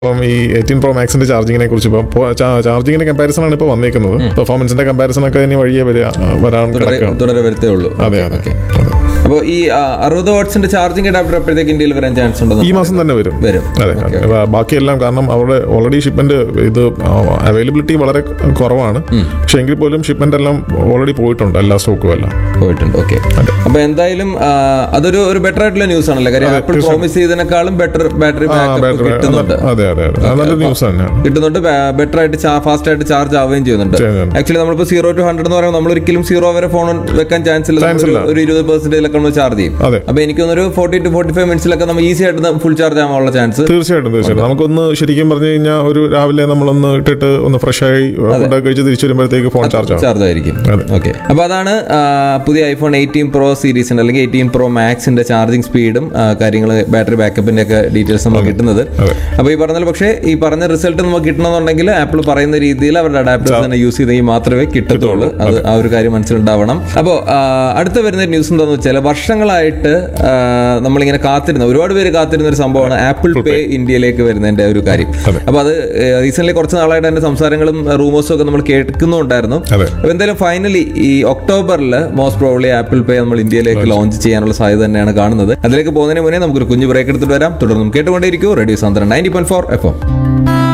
അപ്പം ഈ eighteen pro മാക്സിന്റെ ചാർജിങ്ങിനെ കുറിച്ച് ഇപ്പോൾ ചാർജിങ്ങിന്റെ കമ്പാരിസൺ ആണ് ഇപ്പോൾ വന്നേക്കുന്നത് പെർഫോമൻസിന്റെ കമ്പാരിസൺ ഒക്കെ ഇനി വഴിയെ വരിക വരാൻ തുടരെ കിടക്കുകയാണ് തുടരെ വരത്തേ ഉള്ളൂ അതെ അതെ ഓക്കെ അതെ. അപ്പോൾ ഈ ആ, അറുപത് വാട്ട്സിന്റെ ചാർജിംഗ് അഡാപ്റ്റർ എപ്പോഴത്തേക്ക് ഇന്ത്യയിൽ വരാൻ ചാൻസ് ഉണ്ടെന്ന് ഈ മാസം തന്നെ വരും വരും അതെ അതെ. ബാക്കിയെല്ലാം കാരണം അവിടെ ഓൾറെഡി ഷിപ്മെന്റ് ഇത് അവൈലബിലിറ്റി വളരെ കുറവാണ് പക്ഷെ എങ്കിൽ പോലും ഷിപ്മെന്റ് എല്ലാം ഓൾറെഡി പോയിട്ടുണ്ട് എല്ലാ സ്റ്റോക്കും എല്ലാം പോയിട്ടുണ്ട് ഓക്കെ അപ്പൊ എന്തായാലും ആ, അതൊരു ഒരു ബെറ്റർ ആയിട്ടുള്ള ന്യൂസ് ആണല്ലോ കാര്യം ആപ്പിൾ പ്രോമിസ് ചെയ്തതിനേക്കാളും ബെറ്റർ ബാറ്ററി ആ, ബാക്കപ്പ് battery- കിട്ടുന്നുണ്ട് അതെ അതെ അതെ അത് നല്ലൊരു ന്യൂസ് തന്നെയാണ് കിട്ടുന്നുണ്ട് ബെറ്റർ ആയിട്ട് ഫാസ്റ്റ് ആയിട്ട് ചാർജ് ആവുകയും ചെയ്യുന്നുണ്ട് ചെയ്യുന്നുണ്ട്. ആക്ച്വലി നമ്മളിപ്പോ സീറോ ടു ഹൺഡ്രഡ് എന്ന് പറയുമ്പോൾ നമ്മൾ ഒരിക്കലും സീറോ വരെ ഫോൺ വെക്കാൻ ചാൻസ് ഇല്ല Chance നമ്മളൊരു- ഇല്ല. ഒരു ഇരുപത് പെർസെന്റേജിലൊക്കെ നമ്മൾ ചാർജ് ചെയ്യും അതെ അപ്പൊ എനിക്ക് തോന്നുന്നു ഒരു ഫോർട്ടി ടു ഫോർട്ടി ഫൈവ് മിനിറ്റ്സിലൊക്കെ നമ്മൾ ഈസി ആയിട്ട് ഫുൾ ചാർജ് ആവാനുള്ള ചാൻസ് തീർച്ചയായിട്ടും തീർച്ചയായിട്ടും നമുക്കൊന്ന് ശരിക്കും പറഞ്ഞു കഴിഞ്ഞാൽ ഒരു രാവിലെ നമ്മളൊന്ന് ഇട്ടിട്ട് ഒന്ന് ഫ്രഷ് ആയി ഫുഡൊക്കെ കഴിച്ച് തിരിച്ചു വരുമ്പോഴത്തേക്ക് ഫോൺ ചാർജ് ആവും ചാർജ് ആയിരിക്കും അതെ. ഓക്കെ അപ്പൊ അതാണ് ആ, പുതിയ ഐഫോൺ എയ്റ്റീൻ പ്രോ സീരീസിന്റെ അല്ലെങ്കിൽ എയ്റ്റീൻ പ്രോ മാക്സിന്റെ ചാർജിങ് സ്പീഡും കാര്യങ്ങൾ ബാറ്ററി ബാക്കപ്പിന്റെ ഒക്കെ ഡീറ്റെയിൽസ് നമുക്ക് കിട്ടുന്നത് അതെ. അപ്പൊ ഈ പറഞ്ഞാൽ പക്ഷേ ഈ പറഞ്ഞ റിസൾട്ട് നമുക്ക് കിട്ടണമെന്നുണ്ടെങ്കിൽ ആപ്പിൾ പറയുന്ന രീതിയിൽ അവരുടെ അഡാപ്റ്റേഴ്സ് തന്നെ യൂസ് ചെയ്തെങ്കിൽ മാത്രമേ കിട്ടത്തുള്ളൂ അത് ആ ഒരു കാര്യം മനസ്സിലുണ്ടാവണം അപ്പോൾ അടുത്ത വരുന്ന ന്യൂസ് എന്താണെന്ന് വെച്ചാൽ വർഷങ്ങളായിട്ട് ആ, നമ്മളിങ്ങനെ കാത്തിരുന്ന ഒരുപാട് പേര് കാത്തിരുന്ന ഒരു സംഭവമാണ് ആപ്പിൾ പേ ഇന്ത്യയിലേക്ക് വരുന്നതിന്റെ ഒരു കാര്യം അതെ. അപ്പൊ അത് റീസെന്റ് കുറച്ച് നാളായിട്ട് അതിന്റെ സംസാരങ്ങളും റൂമേഴ്സും ഒക്കെ നമ്മൾ കേൾക്കുന്നുണ്ടായിരുന്നു അതെ. അപ്പൊ എന്തായാലും ഫൈനലി ഈ ഒക്ടോബറിൽ മോസ്റ്റ് പ്രോബ്ലി ആപ്പിൾ പേ നമ്മൾ ഇന്ത്യയിലേക്ക് ലോഞ്ച് ചെയ്യാനുള്ള സാധ്യത തന്നെയാണ് കാണുന്നത് അതിലേക്ക് പോകുന്നതിന് മുന്നേ നമുക്കൊരു കുഞ്ഞു ബ്രേക്ക് എടുത്തിട്ട് വരാം തുടർന്നും കേട്ടുകൊണ്ടേയിരിക്കും റേഡിയോ സാന്ദ്രൻ ninety point four F M